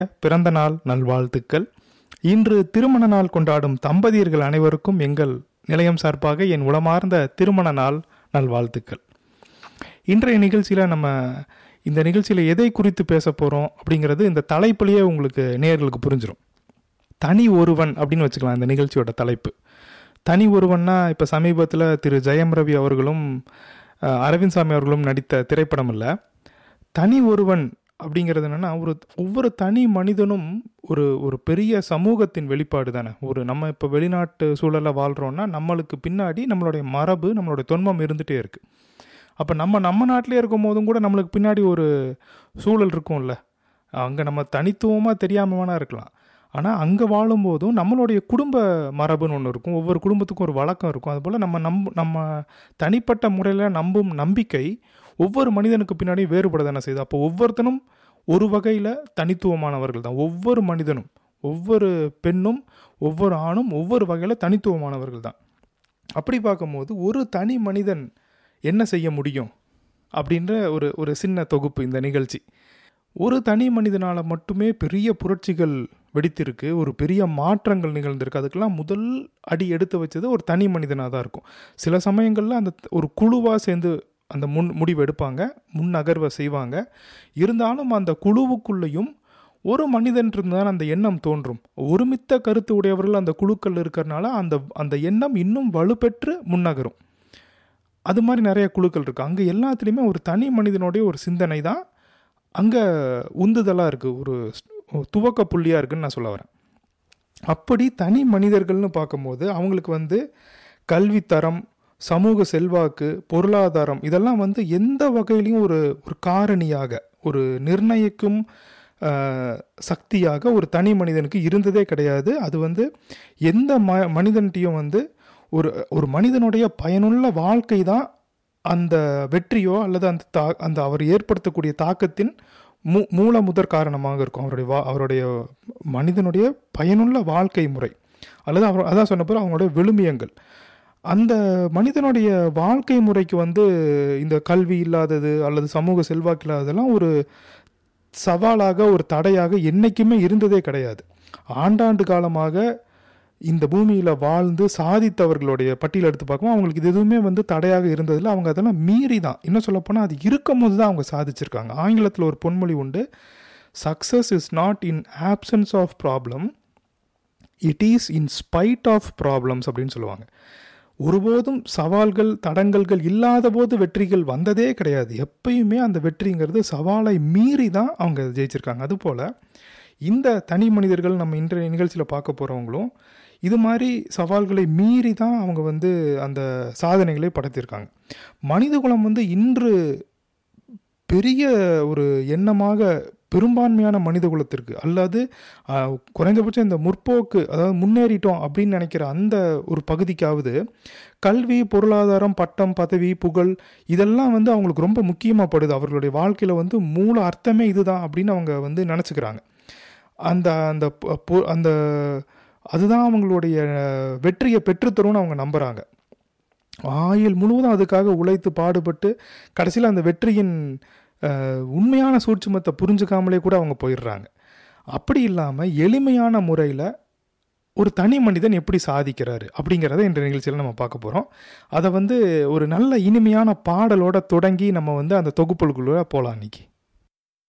பிறந்த நாள் நல்வாழ்த்துக்கள் இன்று திருமண நாள் கொண்டாடும் தம்பதியர்கள் அனைவருக்கும் எங்கள் நிலையம் சார்பாக என் உளமார்ந்த திருமண நாள் நல்வாழ்த்துக்கள் இன்றைய நிகழ்ச்சியில் நம்ம இந்த நிகழ்ச்சியில் எதை குறித்து பேச போகிறோம் அப்படிங்கிறது இந்த தலைப்புலேயே உங்களுக்கு நேர்களுக்கு புரிஞ்சிடும் தனி ஒருவன் அப்படின்னு வச்சுக்கலாம் இந்த நிகழ்ச்சியோட தலைப்பு தனி ஒருவன்னா இப்போ சமீபத்தில் திரு ஜெயம் ரவி அவர்களும் அஹ், அரவிந்த் சாமி அவர்களும் நடித்த திரைப்படம் இல்லை தனி ஒருவன் அப்படிங்கிறது என்னென்னா ஒரு ஒவ்வொரு தனி மனிதனும் ஒரு ஒரு பெரிய சமூகத்தின் வெளிப்பாடு தானே ஒரு நம்ம இப்போ வெளிநாட்டு சூழலில் வாழ்கிறோன்னா நம்மளுக்கு பின்னாடி நம்மளுடைய மரபு நம்மளுடைய தொன்மம் இருந்துகிட்டே இருக்குது அப்போ நம்ம நம்ம நாட்டிலே இருக்கும் போதும் கூட நம்மளுக்கு பின்னாடி ஒரு சூழல் இருக்கும்ல அங்கே நம்ம தனித்துவமாக தெரியாம வேணா இருக்கலாம் ஆனால் அங்கே வாழும்போதும் நம்மளுடைய குடும்ப மரபுன்னு ஒன்று இருக்கும் ஒவ்வொரு குடும்பத்துக்கும் ஒரு வழக்கம் இருக்கும் அதுபோல் நம்ம நம் நம்ம தனிப்பட்ட முறையில் நம்பும் நம்பிக்கை ஒவ்வொரு மனிதனுக்கு பின்னாடி வேறுபட தானே செய்யுது அப்போ ஒவ்வொருத்தனும் ஒரு வகையில் தனித்துவமானவர்கள் தான் ஒவ்வொரு மனிதனும் ஒவ்வொரு பெண்ணும் ஒவ்வொரு ஆணும் ஒவ்வொரு வகையில் தனித்துவமானவர்கள் தான் அப்படி பார்க்கும்போது ஒரு தனி மனிதன் என்ன செய்ய முடியும் அப்படின்ற ஒரு ஒரு சின்ன தொகுப்பு இந்த நிகழ்ச்சி ஒரு தனி மனிதனால் மட்டுமே பெரிய புரட்சிகள் வெடித்திருக்கு ஒரு பெரிய மாற்றங்கள் நிகழ்ந்திருக்கு அதுக்கெல்லாம் முதல் அடி எடுத்து வச்சது ஒரு தனி மனிதனாக தான் இருக்கும் சில சமயங்களில் அந்த ஒரு குழுவாக சேர்ந்து அந்த முன் முடிவு எடுப்பாங்க முன் நகர்வை செய்வாங்க இருந்தாலும் அந்த குழுவுக்குள்ளேயும் ஒரு மனிதன் இருந்தால் அந்த எண்ணம் தோன்றும் ஒருமித்த கருத்து உடையவர்கள் அந்த குழுக்கள் இருக்கிறனால அந்த அந்த எண்ணம் இன்னும் வலுப்பெற்று முன்னகரும் அது மாதிரி நிறைய குழுக்கள் இருக்குது அங்கே எல்லாத்துலேயுமே ஒரு தனி மனிதனுடைய ஒரு சிந்தனை தான் அங்கே உந்துதலாக இருக்குது ஒரு ஸ்- துவக்க புள்ளியாக இருக்குன்னு நான் சொல்ல வரேன் அப்படி தனி மனிதர்கள்னு பார்க்கும்போது அவங்களுக்கு வந்து கல்வித்தரம் சமூக செல்வாக்கு பொருளாதாரம் இதெல்லாம் வந்து எந்த வகையிலையும் ஒரு ஒரு காரணியாக ஒரு நிர்ணயிக்கும் ஆஹ், சக்தியாக ஒரு தனி மனிதனுக்கு இருந்ததே கிடையாது அது வந்து எந்த ம மனிதன்ட்டையும் வந்து ஒரு ஒரு மனிதனுடைய பயனுள்ள வாழ்க்கை தான் அந்த வெற்றியோ அல்லது அந்த தா அந்த அவர் ஏற்படுத்தக்கூடிய தாக்கத்தின் மூ மூல முதற் காரணமாக இருக்கும் அவருடைய வா அவருடைய மனிதனுடைய பயனுள்ள வாழ்க்கை முறை அல்லது அவர் அதான் சொன்ன பிறகு அவங்களுடைய விழுமியங்கள் அந்த மனிதனுடைய வாழ்க்கை முறைக்கு வந்து இந்த கல்வி இல்லாதது அல்லது சமூக செல்வாக்கு இல்லாததெல்லாம் ஒரு சவாலாக ஒரு தடையாக என்றைக்குமே இருந்ததே கிடையாது ஆண்டாண்டு காலமாக இந்த பூமியில் வாழ்ந்து சாதித்தவர்களுடைய பட்டியல் எடுத்து பார்க்கும்போது அவங்களுக்கு இது எதுவுமே வந்து தடையாக இருந்ததில்ல அவங்க அதெல்லாம் மீறி தான் இன்னும் சொல்லப்போனால் அது இருக்கும் போது தான் அவங்க சாதிச்சிருக்காங்க ஆங்கிலத்தில் ஒரு பொன்மொழி உண்டு success is not in absence of problem it is in spite of problems அப்படின்னு சொல்லுவாங்க ஒருபோதும் சவால்கள் தடங்கல்கள் இல்லாத போது வெற்றிகள் வந்ததே கிடையாது எப்பயுமே அந்த வெற்றிங்கிறது சவாலை மீறி தான் அவங்க ஜெயிச்சிருக்காங்க அதுபோல் இந்த தனி மனிதர்கள் நம்ம இன்றைய நிகழ்ச்சியில் பார்க்க போகிறவங்களும் இது மாதிரி சவால்களை மீறி தான் அவங்க வந்து அந்த சாதனைகளை படைத்திருக்காங்க மனிதகுலம் வந்து இன்று பெரிய ஒரு எண்ணமாக பெரும்பான்மையான மனித குலத்திற்கு அல்லது ஆஹ், குறைந்தபட்சம் இந்த முற்போக்கு அதாவது முன்னேறிட்டோம் அப்படின்னு நினைக்கிற அந்த ஒரு பகுதிக்காவது கல்வி பொருளாதாரம் பட்டம் பதவி புகழ் இதெல்லாம் வந்து அவங்களுக்கு ரொம்ப முக்கியமாகப்படுது அவர்களுடைய வாழ்க்கையில் வந்து மூல அர்த்தமே இதுதான் அப்படின்னு அவங்க வந்து நினச்சிக்கிறாங்க அந்த அந்த பொ- பொ- அந்த அதுதான் அவங்களுடைய வெற்றியை பெற்றுத்தரும்னு அவங்க நம்புகிறாங்க ஆயுள் முழுவதும் அதுக்காக உழைத்து பாடுபட்டு கடைசியில் அந்த வெற்றியின் அஹ், உண்மையான சூட்சுமத்தை புரிஞ்சுக்காமலே கூட அவங்க போயிடுறாங்க அப்படி இல்லாமல் எளிமையான முறையில் ஒரு தனி மனிதன் எப்படி சாதிக்கிறாரு அப்படிங்கிறத இந்த நிகழ்ச்சியில் நம்ம பார்க்க போகிறோம் அதை வந்து ஒரு நல்ல இனிமையான பாடலோட தொடங்கி நம்ம வந்து அந்த தொகுப்புகளுக்குள்ள போகலாம் இன்னைக்கு